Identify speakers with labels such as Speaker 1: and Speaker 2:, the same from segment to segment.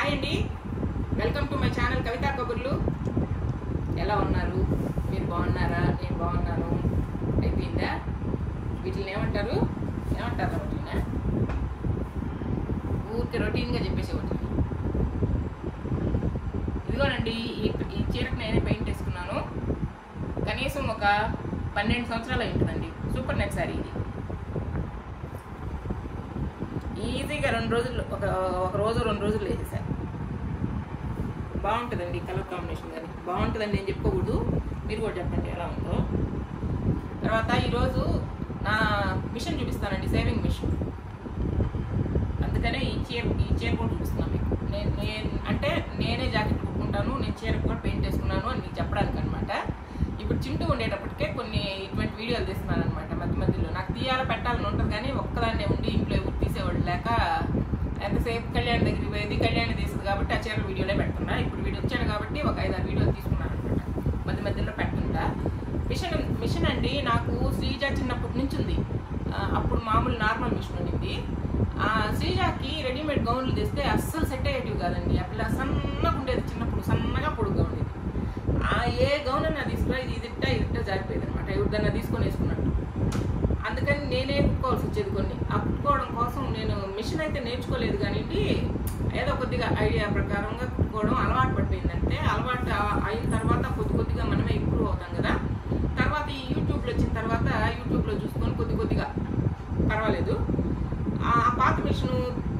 Speaker 1: Hi అండి welcome to my channel Kavitha Kaburlu ఎలా ఉన్నారు మీరు బాగున్నారా నేను బాగున్నాను అయిపోయిందా వీటిని ఏమంటారు ఏమంటారు వీటిని ఊరికి రొటీన్గా చెప్పేసే వాటిని ఇదిగోనండి ఈ ఈ చీరకు నేనే పెయింట్ వేసుకున్నాను కనీసం ఒక పన్నెండు సంవత్సరాలు అయి ఉంటుందండి సూపర్ నెట్ శారీ ఇది ఈజీగా రెండు రోజులు ఒక ఒక రోజు రెండు రోజులు వేసేసాను బాగుంటుందండి కలర్ కాంబినేషన్ కానీ బాగుంటుందండి అని చెప్పుకోకూడదు మీరు కూడా చెప్పండి ఎలా ఉందో తర్వాత ఈరోజు నా మిషన్ చూపిస్తానండి సేవింగ్ మిషన్ అందుకనే ఈ చీర ఈ చీర కూడా చూపిస్తున్నాను మీకు నేను నేను అంటే నేనే జాకెట్ కుట్టుకుంటాను నేను చీర కూడా పెయింట్ వేసుకున్నాను అని మీకు చెప్పడానికి అనమాట ఇప్పుడు చింటూ ఉండేటప్పటికే కొన్ని ఇటువంటి వీడియోలు తీస్తున్నాను అనమాట మధ్య మధ్యలో నాకు తీయాల పెట్టాలని ఉంటుంది కానీ ఒక్కదాన్నే ఉండి ఇంట్లో ఎవరు తీసేవాళ్ళు లేక ఎంతసేపు కళ్యాణ్ దగ్గరికి పోయేది కళ్యాణ్ తీసింది కాబట్టి ఆ చీర వీడియోలే పెడుతున్నా ఇప్పుడు వీడియో వచ్చాడు కాబట్టి ఒక ఐదారు వీడియోలు తీసుకున్నాను అనమాట మధ్య మధ్యలో పెడుతుంటా మిషన్ మిషన్ అండి నాకు శ్రీజ చిన్నప్పటి నుంచి ఉంది ఆ, అప్పుడు మామూలు నార్మల్ మిషన్ ఉండింది ఆ శ్రీజాకి రెడీమేడ్ గౌన్లు తెస్తే అస్సలు సెట్ అయ్యేటివి కాదండి ఆ పిల్ల సన్నగా ఉండేది చిన్నప్పుడు సన్నగా పొడుగ్గా ఉండేది ఆ ఏ గౌన్ అన్నా తీసుకురా ఇది ఇదిట్ట ఇదిట్ట జారిపోయేది అనమాట ఎవరిదన్నా తీసుకొని వేసుకున్నట్టు అందుకని నేనే కుట్టుకోవాల్సి వచ్చేది కొన్ని ఆ కుట్టుకోవడం కోసం నేను మిషన్ అయితే నేర్చుకోలేదు కానీ ఏదో కొద్దిగా ఐడియా ప్రకారంగా కుట్టుకోవడం అలవాటు పడిపోయిందంటే అలవాటు ఆ- అయిన తర్వాత కొద్ది కొద్దిగా మనమే ఇంప్రూవ్ అవుతాం కదా తర్వాత ఈ యూట్యూబ్లో వచ్చిన తర్వాత యూట్యూబ్లో చూసుకొని కొద్ది కొద్దిగా పర్వాలేదు ఆ పాత మిషను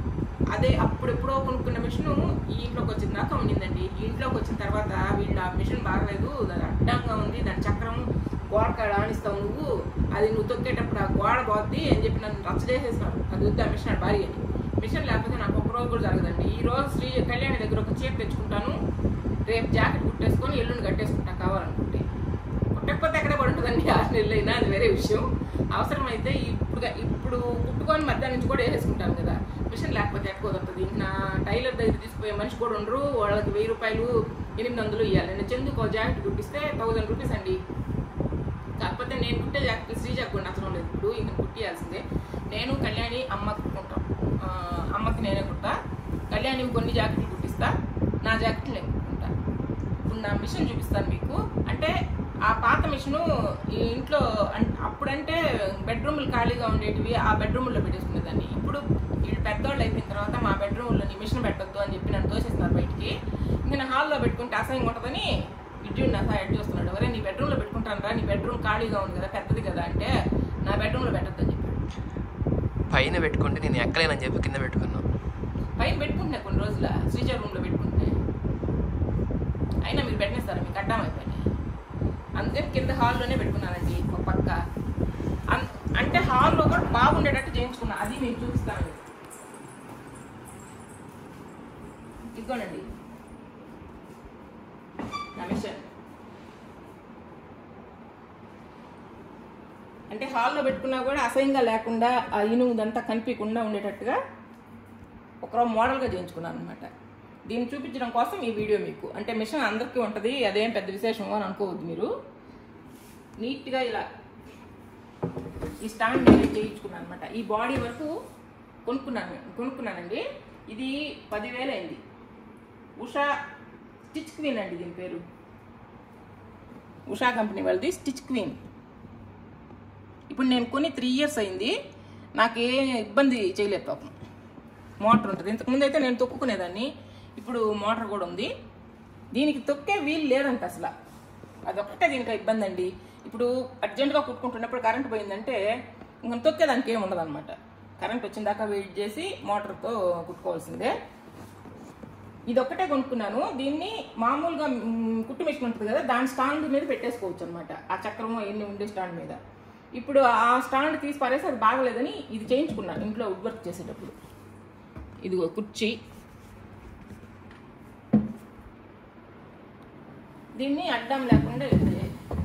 Speaker 1: అదే అప్పుడెప్పుడో కొనుక్కున్న మిషను ఈ ఇంట్లోకి వచ్చిన దాకా ఉండిందండి ఈ ఇంట్లోకి వచ్చిన తర్వాత వీళ్ళు ఆ మిషన్ బాగలేదు దాని అడ్డంగా ఉంది దాని చక్రం గోడ కాడ ఆనిస్తావు నువ్వు అది నువ్వు తొక్కేటప్పుడు ఆ గోడ పోద్ది అని చెప్పి నన్ను రచ్చ చేసేస్తాను అది వద్దు ఆ మిషన్ భారీ అని మిషన్ లేకపోతే నాకు ఒక రోజు కూడా జరగదండి ఈ రోజు శ్రీ కళ్యాణి దగ్గర ఒక చీర తెచ్చుకుంటాను రేపు జాకెట్ కుట్టేసుకొని ఎల్లుండి కట్టేసుకుంటా కావాలనుకుంటే కుట్టకపోతే ఎక్కడ పడుతుందండి ఆరు నెలలు అయినా అది వేరే విషయం అవసరమైతే ఇప్పుడు ఇప్పుడు కుట్టుకొని మధ్యాహ్నం నుంచి కూడా వేసేసుకుంటాను కదా మిషన్ లేకపోతే ఎక్కువ దొరుకుతుంది నా టైలర్ దగ్గర తీసుకుపోయే మనిషి కూడా ఉండరు వాళ్ళకి వెయ్యి రూపాయలు ఎనిమిది వందలు ఇవ్వాలి నేను చెందుకు ఒక జాకెట్ కుట్టిస్తే థౌజండ్ రూపీస్ అండి కాకపోతే నేను కుట్టే జాకెట్ శ్రీజాక్ కూడా నచ్చడం లేదు ఇప్పుడు ఇంక కుట్టియాల్సిందే నేను కళ్యాణి అమ్మ కుట్టుకుంటాం ఆ, అమ్మకి నేనే కుట్టా కళ్యాణి కొన్ని జాకెట్లు కుట్టిస్తా నా జాకెట్లు నేను కుట్టుకుంటా ఇప్పుడు నా మిషన్ చూపిస్తాను మీకు అంటే ఆ పాత మిషను ఈ ఇంట్లో అన్- అప్పుడంటే బెడ్రూమ్లు ఖాళీగా ఉండేటివి ఆ బెడ్రూమ్లో పెట్టేసుకునేదాన్ని ఇప్పుడు వీళ్ళు పెద్దవాళ్ళు అయిపోయిన తర్వాత మా బెడ్రూమ్లో నీ మిషన్ పెట్టొద్దు అని చెప్పి నన్ను తోసేస్తున్నారు బయటికి ఇంకా నా హాల్లో పెట్టుకుంటే అసహ్యంగా ఉంటుందని విద్యుత్ నా సైడ్ చూస్తున్నాడు ఒరే నీ బెడ్రూమ్లో పెట్టుకుంటాను రా నీ బెడ్రూమ్ ఖాళీగా ఉంది కదా పెద్దది కదా అంటే నా బెడ్రూమ్లో పెట్టొద్దని చెప్పాడు
Speaker 2: పైన పెట్టుకుంటే నేను ఎక్కలేనని చెప్పి కింద పెట్టుకున్నాను
Speaker 1: పైన పెట్టుకుంటున్నా కొన్ని రోజుల శ్రీజ రూమ్లో పెట్టుకుంటే అయినా మీరు పెట్టినేస్తారా మీకు అడ్డం అయిపోయినాయి అందుకని కింద హాల్లోనే పెట్టుకున్నానండి ఒక పక్క అన్- అంటే హాల్లో కూడా బాగుండేటట్టు చేయించుకున్నా అది నేను చూపిస్తాను ఇదిగోనండి నా మిషన్ అంటే హాల్లో పెట్టుకున్నా కూడా అసహ్యంగా లేకుండా ఆ ఇనుముదంతా కనిపించకుండా ఉండేటట్టుగా ఒక మోడల్గా చేయించుకున్నాను అనమాట దీన్ని చూపించడం కోసం ఈ వీడియో మీకు అంటే మిషన్ అందరికీ ఉంటుంది అదేం పెద్ద విశేషం అని అనుకోవద్దు మీరు నీట్గా ఇలా ఈ స్టాండ్ నేను చేయించుకున్నాను అనమాట ఈ బాడీ వరకు కొనుక్కున్నాను కొనుక్కున్నానండి ఇది పదివేలు అయింది ఉషా స్టిచ్ క్వీన్ అండి దీని పేరు ఉషా కంపెనీ వాళ్ళది స్టిచ్ క్వీన్ ఇప్పుడు నేను కొని త్రీ ఇయర్స్ అయింది నాకు ఏ ఇబ్బంది చేయలేదు పాపం మోటార్ ఉంటుంది ఇంతకుముందు అయితే నేను తొక్కుకునేదాన్ని ఇప్పుడు మోటార్ కూడా ఉంది దీనికి తొక్కే వీలు లేదంట అసలు అదొక్కటే దీనికి ఇబ్బంది అండి ఇప్పుడు అర్జెంటుగా కుట్టుకుంటున్నప్పుడు కరెంట్ పోయిందంటే ఇంకా తొక్కేదానికి ఏమి ఉండదు అనమాట కరెంట్ వచ్చిన దాకా వెయిట్ చేసి మోటార్తో కుట్టుకోవాల్సిందే ఇది ఒక్కటే కొనుక్కున్నాను దీన్ని మామూలుగా మ్, కుట్టు మిషన్ ఉంటుంది కదా దాని స్టాండ్ మీద పెట్టేసుకోవచ్చు అనమాట ఆ చక్రము ఎన్ని ఉండే స్టాండ్ మీద ఇప్పుడు ఆ స్టాండ్ తీసి పారేసి అది బాగలేదని ఇది చేయించుకున్నాను ఇంట్లో వుడ్ వర్క్ చేసేటప్పుడు ఇదిగో కుర్చీ దీన్ని అడ్డం లేకుండా ఇది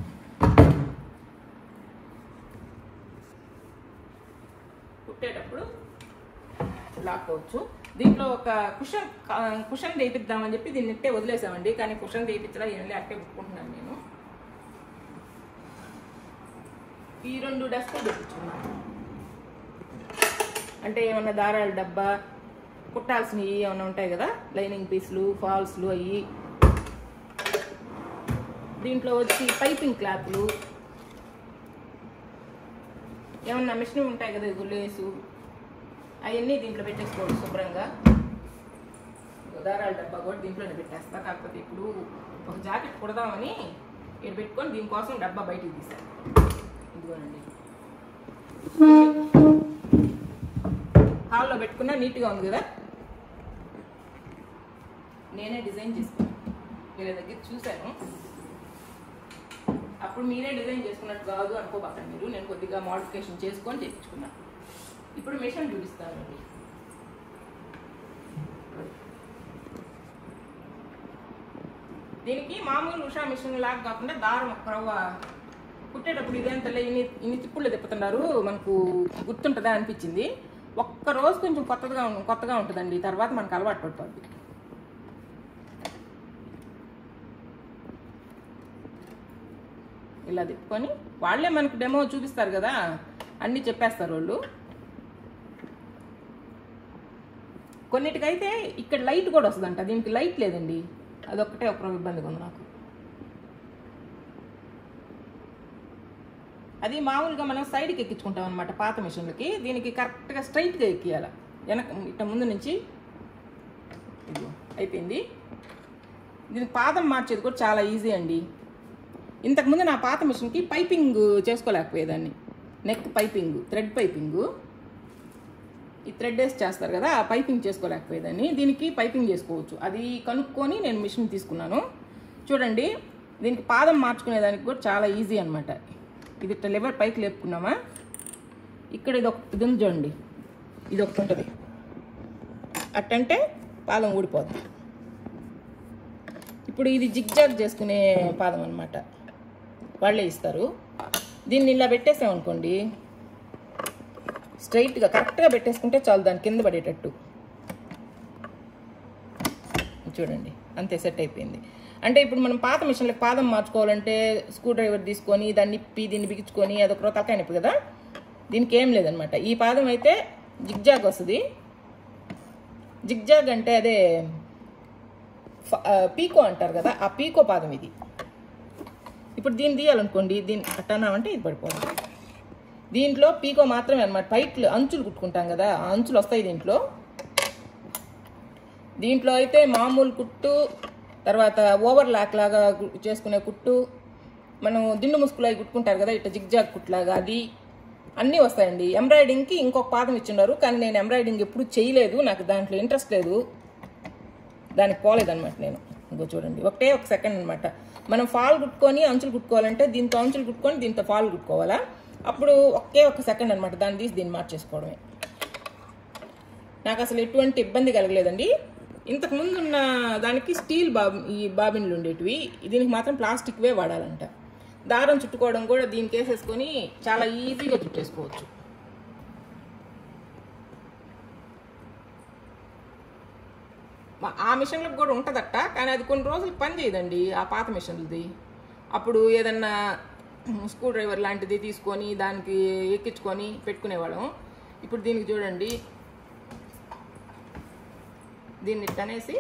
Speaker 1: కుట్టేటప్పుడు లాక్కోవచ్చు దీంట్లో ఒక కుషన్ కుషన్ వేయిద్దామని చెప్పి దీన్ని ఇట్టే వదిలేసామండి కానీ కుషన్ వేయించడం ఏం లే అట్టే కుట్టుకుంటున్నాను నేను ఈ రెండు డస్కులు తెప్పించుకున్నాను అంటే ఏమన్నా దారాల డబ్బా కుట్టాల్సినవి ఏమైనా ఉంటాయి కదా లైనింగ్ పీస్లు ఫాల్స్లు అవి దీంట్లో వచ్చి పైపింగ్ క్లాత్లు ఏమన్నా మిషన్ ఉంటాయి కదా ఇదిగో లేసు అవన్నీ దీంట్లో పెట్టేసుకోవచ్చు శుభ్రంగా ఇదిగో దారాల డబ్బా కూడా దీంట్లోనే పెట్టేస్తా కాకపోతే ఇప్పుడు ఒక జాకెట్ కుడదామని ఇక్కడ పెట్టుకొని దీనికోసం డబ్బా బయటికి తీసాను ఇదిగోనండి హాల్లో పెట్టుకున్నా నీట్గా ఉంది కదా నేనే డిజైన్ చేసుకున్నాను వీళ్ళ దగ్గర చూశాను అప్పుడు మీరే డిజైన్ చేసుకున్నట్టు కాదు అనుకోబాకండి మీరు నేను కొద్దిగా మోడిఫికేషన్ చేసుకొని చేయించుకున్నాను ఇప్పుడు మిషన్ చూపిస్తానండి దీనికి మామూలు ఉషా మిషన్ లాగా కాకుండా దారం ఒక రవ్వ కుట్టేటప్పుడు ఇదేంతలే ఇన్ని ఇన్ని తిప్పుళ్ళు తిప్పుతున్నారు మనకు గుర్తుంటుందా అనిపించింది ఒక్క రోజు కొంచెం కొత్తగా ఉం- కొత్తగా ఉంటుందండి తర్వాత మనకు అలవాటు పడుతుంది ఇలా తిప్పుకొని వాళ్ళే మనకు డెమో చూపిస్తారు కదా అన్నీ చెప్పేస్తారు వాళ్ళు కొన్నిటికైతే ఇక్కడ లైట్ కూడా వస్తుందంట దీనికి లైట్ లేదండి అదొక్కటే ఒక ఇబ్బందిగా ఉంది నాకు అది మామూలుగా మనం సైడ్కి ఎక్కించుకుంటాం అనమాట పాత మిషన్లకి దీనికి కరెక్ట్గా స్ట్రైట్గా ఎక్కియాలి వెనక ఇట్ట ముందు నుంచి ఇదిగో అయిపోయింది దీనికి పాదం మార్చేది కూడా చాలా ఈజీ అండి ఇంతకుముందు నా పాత మిషన్కి పైపింగ్ చేసుకోలేకపోయేదాన్ని నెక్ పైపింగ్ థ్రెడ్ పైపింగ్ ఈ థ్రెడ్ వేసి చేస్తారు కదా ఆ పైపింగ్ చేసుకోలేకపోయేదాన్ని దీనికి పైపింగ్ చేసుకోవచ్చు అది కనుక్కొని నేను మిషన్ తీసుకున్నాను చూడండి దీనికి పాదం మార్చుకునేదానికి కూడా చాలా ఈజీ అనమాట ఇది ఇట్లా లెవర్ పైకి లేపుకున్నామా ఇక్కడ ఇది ఒక ఇది ఉంది చూడండి ఇది ఒకటి ఉంటుంది అట్టంటే పాదం ఊడిపోద్ది ఇప్పుడు ఇది జిగ్జాగ్ చేసుకునే పాదం అనమాట వాళ్ళే ఇస్తారు దీన్ని ఇలా పెట్టేసామనుకోండి స్ట్రైట్గా కరెక్ట్గా పెట్టేసుకుంటే చాలు దాని కింద పడేటట్టు చూడండి అంతే సెట్ అయిపోయింది అంటే ఇప్పుడు మనం పాత మిషన్లకు పాదం మార్చుకోవాలంటే స్క్రూ డ్రైవర్ తీసుకొని దాన్ని ఇప్పి దీన్ని బిగించుకొని అదొక రోజు తలకాయ నొప్పి కదా దీనికి ఏం లేదనమాట ఈ పాదం అయితే జిగ్జాగ్ వస్తుంది జిగ్జాగ్ అంటే అదే ఫ- ఆ, పీకో అంటారు కదా ఆ పీకో పాదం ఇది ఇప్పుడు దీన్ని తీయాలనుకోండి దీన్ని అట్టన్నామంటే ఇది పడిపోతుంది దీంట్లో పీకో మాత్రమే అనమాట పైట్లు అంచులు కుట్టుకుంటాం కదా ఆ అంచులు వస్తాయి దీంట్లో దీంట్లో అయితే మామూలు కుట్టు తర్వాత ఓవర్ లాక్ లాగా గు- చేసుకునే కుట్టు మనం దిండు ముసుగులు అవి కుట్టుకుంటారు కదా ఇట్లా జిగ్జాగ్ కుట్లాగా అది అన్నీ వస్తాయండి ఎంబ్రాయిడింగ్కి ఇంకొక పాదం ఇచ్చిన్నారు కానీ నేను ఎంబ్రాయిడింగ్ ఎప్పుడు చేయలేదు నాకు దాంట్లో ఇంట్రెస్ట్ లేదు దానికి పోలేదన్నమాట నేను ఇంకో చూడండి ఒకటే ఒక సెకండ్ అనమాట మనం ఫాల్ కుట్టుకొని అంచులు కుట్టుకోవాలంటే దీంతో అంచులు కుట్టుకొని దీంతో ఫాల్ కుట్టుకోవాలా అప్పుడు ఒకే ఒక సెకండ్ అనమాట దాన్ని తీసి దీన్ని మార్చేసుకోవడమే నాకు అసలు ఎటువంటి ఇబ్బంది కలగలేదండి ఇంతకు ముందు ఉన్న దానికి స్టీల్ బాబ్ ఈ బాబిన్లు ఉండేటివి దీనికి మాత్రం ప్లాస్టిక్వే వాడాలంట దారం చుట్టుకోవడం కూడా దీనికి వేసేసుకొని చాలా ఈజీగా చుట్టేసుకోవచ్చు మా- ఆ మిషన్లకు కూడా ఉంటుందట కానీ అది కొన్ని రోజులు పని చేయదండి ఆ పాత మిషన్లది అప్పుడు ఏదన్నా స్క్రూ డ్రైవర్ లాంటిది తీసుకొని దానికి ఎక్కించుకొని పెట్టుకునేవాళ్ళం ఇప్పుడు దీనికి చూడండి దీన్ని ఇట్టనేసి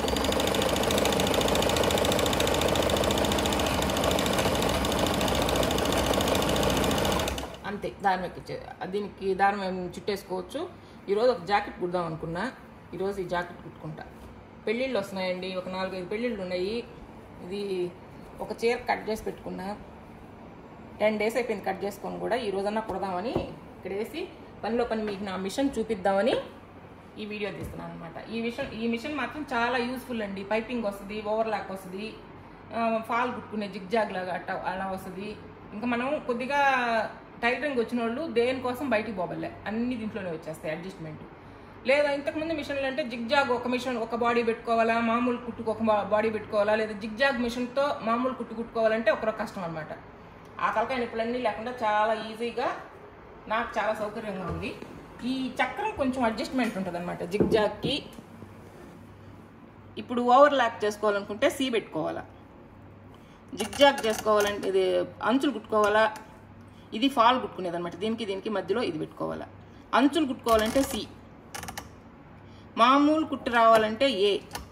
Speaker 1: అంతే దారం ఎక్కించే దీనికి దారం ఏం చుట్టేసుకోవచ్చు ఈరోజు ఒక జాకెట్ కుడదాం అనుకున్నా ఈరోజు ఈ జాకెట్ కుట్టుకుంటా పెళ్ళిళ్ళు వస్తున్నాయండి ఒక నాలుగైదు పెళ్ళిళ్ళు ఉన్నాయి ఇది ఒక చీర కట్ చేసి పెట్టుకున్నా టెన్ డేస్ అయిపోయింది కట్ చేసుకొని కూడా ఈ రోజన్నా కుడదామని ఇక్కడ వేసి పనిలో పని మీకు నా మిషన్ చూపిద్దామని ఈ వీడియో తీస్తున్నాను అనమాట ఈ మిషన్ ఈ మిషన్ మాత్రం చాలా యూస్ఫుల్ అండి పైపింగ్ వస్తుంది ఓవర్ లాక్ వస్తుంది ఆ, ఫాల్ కుట్టుకునే జిగ్జాగ్ లాగా అట్ట అలా వస్తుంది ఇంకా మనం కొద్దిగా టైలరింగ్ వచ్చిన వాళ్ళు దేనికోసం బయటికి పోబల్లే అన్ని దీంట్లోనే వచ్చేస్తాయి అడ్జస్ట్మెంట్ లేదా ఇంతకుముందు మిషన్లు అంటే జిగ్జాగ్ ఒక మిషన్ ఒక బాడీ పెట్టుకోవాలా మామూలు కుట్టుకు ఒక బాడీ పెట్టుకోవాలా లేదా జిగ్జాగ్ మిషన్తో మామూలు కుట్టు కుట్టుకోవాలంటే ఒక కష్టం అనమాట ఆ తలకాయ నొప్పులన్నీ లేకుండా చాలా ఈజీగా నాకు చాలా సౌకర్యంగా ఉంది ఈ చక్రం కొంచెం అడ్జస్ట్మెంట్ ఉంటుంది అనమాట జిగ్జాగ్కి ఇప్పుడు ఓవర్ ల్యాక్ చేసుకోవాలనుకుంటే సీ పెట్టుకోవాలా జిగ్జాగ్ చేసుకోవాలంటే ఇది అంచులు కుట్టుకోవాలా ఇది ఫాల్ కుట్టుకునేది అనమాట దీనికి దీనికి మధ్యలో ఇది పెట్టుకోవాలా అంచులు కుట్టుకోవాలంటే సి మామూలు కుట్టు రావాలంటే ఏ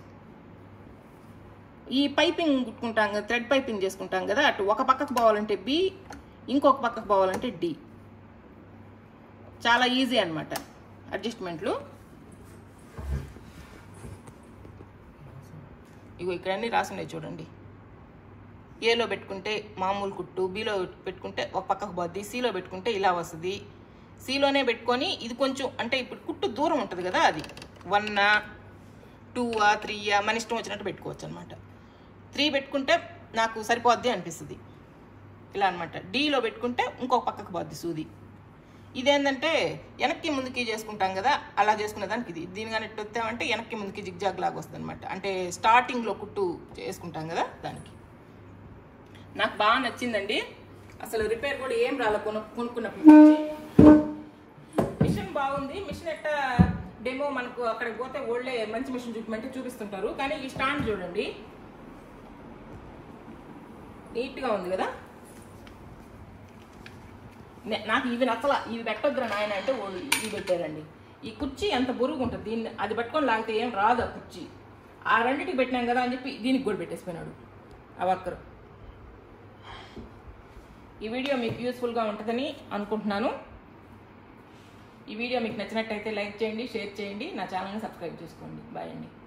Speaker 1: ఈ పైపింగ్ కుట్టుకుంటాం కదా థ్రెడ్ పైపింగ్ చేసుకుంటాం కదా అటు ఒక పక్కకు పోవాలంటే బి ఇంకొక పక్కకు పోవాలంటే డి చాలా ఈజీ అనమాట అడ్జస్ట్మెంట్లు ఇగో ఇక్కడ అన్ని రాసున్నాయి చూడండి ఏలో పెట్టుకుంటే మామూలు కుట్టు బీలో పెట్టుకుంటే ఒక పక్కకు పోద్ది సిలో పెట్టుకుంటే ఇలా వస్తుంది సిలోనే పెట్టుకొని ఇది కొంచెం అంటే ఇప్పుడు కుట్టు దూరం ఉంటుంది కదా అది వన్నా టూవా త్రీయా మన ఇష్టం వచ్చినట్టు పెట్టుకోవచ్చు అనమాట త్రీ పెట్టుకుంటే నాకు సరిపోద్ది అనిపిస్తుంది ఇలా అనమాట డీలో పెట్టుకుంటే ఇంకొక పక్కకు పోద్ది సూది ఇదేంటంటే వెనక్కి ముందుకి చేసుకుంటాం కదా అలా చేసుకునే దానికి ఇది దీని కానీ ఎట్టు వచ్చామంటే వెనక్కి ముందుకి జిగ్జాగ్ లాగా వస్తుంది అనమాట అంటే స్టార్టింగ్లో కుట్టు చేసుకుంటాం కదా దానికి నాకు బాగా నచ్చిందండి అసలు రిపేర్ కూడా ఏం రాలే కొను కొనుక్కున్నప్పుడు నుంచి. మిషన్ బాగుంది మిషన్ ఎట్ట డెమో మనకు అక్కడికి పోతే ఓళ్ళే మంచి మిషన్ చూపమంటే చూపిస్తుంటారు కానీ ఈ స్టాండ్ చూడండి నీట్గా ఉంది కదా నే- నాకు ఇవి నచ్చలా ఇవి పెట్టొద్దురా నాయన అంటే వాళ్ళు ఇవి పెట్టారండి ఈ కుర్చీ ఎంత బురుగు ఉంటుంది దీన్ని అది పట్టుకొని లాగితే ఏం రాదు ఆ కుర్చీ ఆ రెండింటికి పెట్టినాం కదా అని చెప్పి దీనికి కూడా పెట్టేసిపోయినాడు ఆ వర్కర్ ఈ వీడియో మీకు యూస్ఫుల్గా ఉంటుందని అనుకుంటున్నాను ఈ వీడియో మీకు నచ్చినట్టయితే లైక్ చేయండి షేర్ చేయండి నా ఛానల్ని సబ్స్క్రైబ్ చేసుకోండి బాయ్ అండి